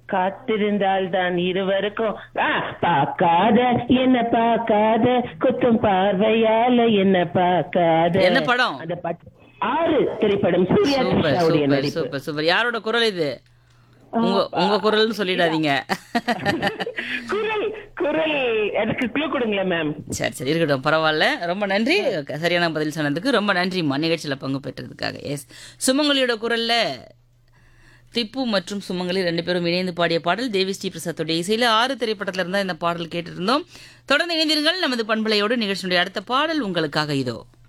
காத்திருந்தால் தான் இருவருக்கும் ஆ, பார்க்காத என்ன பார்க்காத குத்தும் பார்வையால என்ன பார்க்காத என்ன படம்? அந்த பாட்டு ஆறு திரைப்படம் சூர்யா சூப்பர் கிருஷ்ணாவுடைய சூப்பர் நடிப்பு சூப்பர் சூப்பர் யாரோட குரல் இது உங்க உங்க குரல்னு சொல்லிடாதீங்க குரல் குரல் அதுக்கு க்ளூ கொடுங்களேன் மேம் சரி சரி இருக்கட்டும் பரவாயில்ல ரொம்ப நன்றி சரியான பதில் சொன்னதுக்கு ரொம்ப நன்றிம்மா நிகழ்ச்சியில் பங்கு பெற்றதுக்காக எஸ் சுமங்கலியோட குரல்ல திப்பு மற்றும் சுமங்கலி ரெண்டு பேரும் இணைந்து பாடிய பாடல் தேவி ஸ்ரீ பிரசாத்தோடைய இசையில ஆறு திரைப்படத்துல இருந்தா இந்த பாடல் கேட்டிருந்தோம் தொடர்ந்து இணைந்திருங்கள் நமது பண்பலையோடு நிகழ்ச்சியுடைய அடுத்த பாடல் உங்களுக்காக இதோ